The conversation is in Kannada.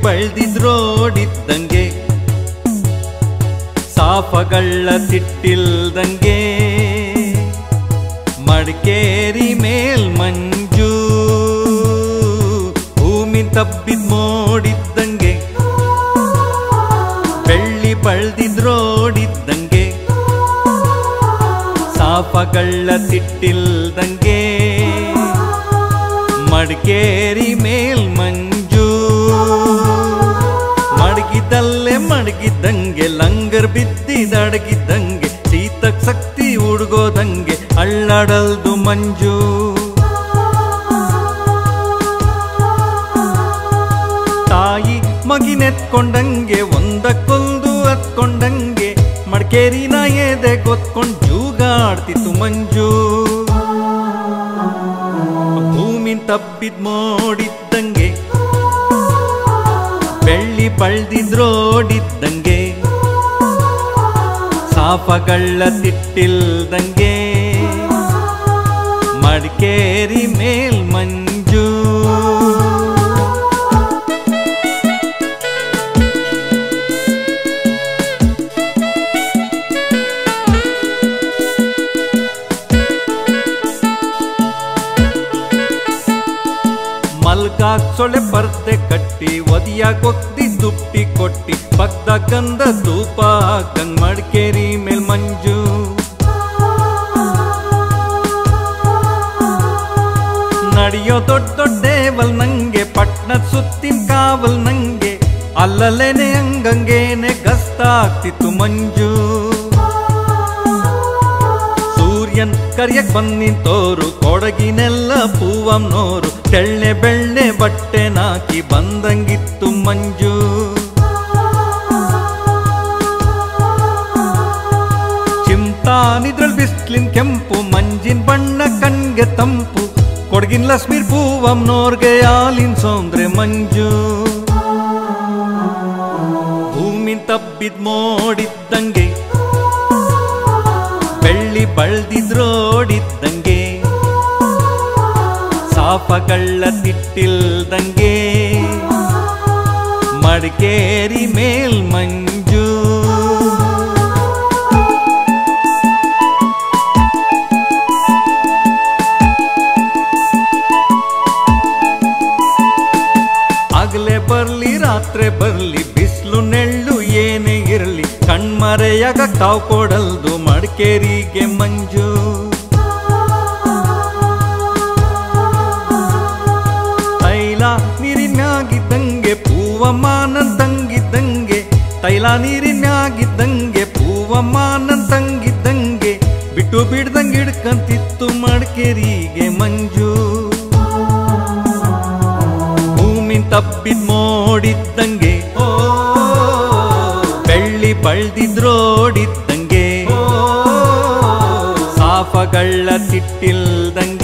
ಬಳ್ದಿದ್ರೋಡಿದ್ದಂಗೆ ಸಾಫಗಳ ತಿಟ್ಟಿಲ್ದಂಗೆ ಮಡಿಕೇರಿ ಮೇಲ್ ಮಂಜು ಭೂಮಿ ತಬ್ಬಿದ್ ಮೋಡಿದ್ದಂಗೆ ಬೆಳ್ಳಿ ಬಳ್ದಿದ್ರೋಡಿದ್ದಂಗೆ ಸಾಫಗಳ ತಿಟ್ಟಿಲ್ದಂಗೆ ಮಡಿಕೇರಿ ಮೇಲ್ ಮಂಜು ಮಡಗಿದಲ್ಲೇ ಮಡಗಿದ್ದಂಗೆ ಲಂಗರ್ ಬಿದ್ದಿದಡಗಿದ್ದಂಗೆ ಶೀತಕ್ ಶಕ್ತಿ ಹುಡುಗೋದಂಗೆ ಅಳ್ಳಾಡಲ್ದು ಮಂಜು ತಾಯಿ ಮಗಿನೆತ್ಕೊಂಡಂಗೆ ಒಂದಕ್ಕೊಂದು ಹತ್ಕೊಂಡಂಗೆ ಮಡಿಕೇರಿನ ಎದೆ ಗೊತ್ಕೊಂಡ್ ಜೂಗಾಡ್ತಿತ್ತು ಮಂಜು ಭೂಮಿ ತಬ್ಬಿದ್ ಮೋಡಿದ್ದಂಗೆ ಬೆಳ್ಳಿ ಬಳ್ದಿದ್ರೋಡಿದ್ದಂಗೆ ಸಾಫಗಳ ತಿಟ್ಟಿಲ್ದಂಗೆ ಮಡಿಕೇರಿ ಮೇಲ್ ಮಂಜು ಮಲ್ಕಾಕ್ ಸೊಳೆ ಪರ್ದೆ ಕಟ್ಟಿ ಒದಿಯಾಗ ಒತ್ತಿ ದುಪ್ಪಿ ಕೊಟ್ಟಿ ಪಕ್ದ ಗಂಧ ಧೂಪ ಹಾಕಂಗ್ ಮಡಿಕೇರಿ ಮೇಲ್ ಮಂಜು ನಡೆಯೋ ದೊಡ್ಡ ದೊಡ್ಡ ದೇವಲ್ ನಂಗೆ ಪಟ್ನದ ಸುತ್ತಿನ ಕಾವಲ್ ನಂಗೆ ಅಲ್ಲಲ್ಲೇನೆ ಹಂಗಂಗೇನೆ ಗಸ್ತ ಆಗ್ತಿತ್ತು ಮಂಜು ಸೂರ್ಯನ್ ಕರಿಯಕ್ ಬಂದ್ ನಿಂತೋರು ಕೊಡಗಿನೆಲ್ಲ ಪೂವಮ್ನೋರು ತೆಳ್ಳೆ ಬೆಳ್ಳೆ ಬಟ್ಟೆ ನಾಕಿ ಬಂದಂಗಿತ್ತು ಮಂಜು ಚಿಂತಾನಿದ್ರಲ್ ಬಿಸ್ಲಿನ್ ಕೆಂಪು ಮಂಜಿನ ಬಣ್ಣ ಕಣ್ಗೆ ತಂಪು ಕೊಡಗಿನ ಲಕ್ಷ್ಮೀರ್ ಪೂವಮ್ನೋರ್ಗೆ ಹಾಲಿನ ಸೌಂದ್ರೆ ಮಂಜು ಭೂಮಿ ತಬ್ಬಿದ್ ಮೋಡಿದ್ದಂಗೆ ಬೆಳ್ಳಿ ಬಳ್ದಿದ್ರೋಡಿದ್ದಂಗೆ ಸಾಫಗಳ ತಿಟ್ಟಿಲ್ದಂಗೆ ಮಡಿಕೇರಿ ಮೇಲ್ ಮಂಜು ಆಗಲೇ ಬರ್ಲಿ ರಾತ್ರಿ ಬರ್ಲಿ ಬಿಸಿಲು ನೆಳ್ಳು ಏನೇ ಇರಲಿ ಕಣ್ಮರೆಯಾಗ ತಾವು ಕೊಡಲ್ದು ಮಡಿಕೇರಿಗೆ ಮಂಜು ತೈಲ ನೀರಿನ್ಯಾಗಿದ್ದಂಗೆ ಪೂವಮಾನನ್ ತಂಗಿದ್ದಂಗೆ ತೈಲ ನೀರಿನ್ಯಾಗಿದ್ದಂಗೆ ಪೂವಮಾನನ್ ತಂಗಿದ್ದಂಗೆ ಬಿಟ್ಟು ಬಿಡ್ದಂಗೆ ಹಿಡ್ಕಂತಿತ್ತು ಮಡಿಕೇರಿಗೆ ಮಂಜು ಭೂಮಿ ತಬ್ಬಿದ್ ಮೋಡಿದ್ದಂಗೆ ಓ ಬೆಳ್ಳಿ ಬಳ್ದಿದ್ರೋಡಿದ್ದಂಗೆ ಸಾಫಗಳ ತಿಟ್ಟಿಲ್ದಂಗೆ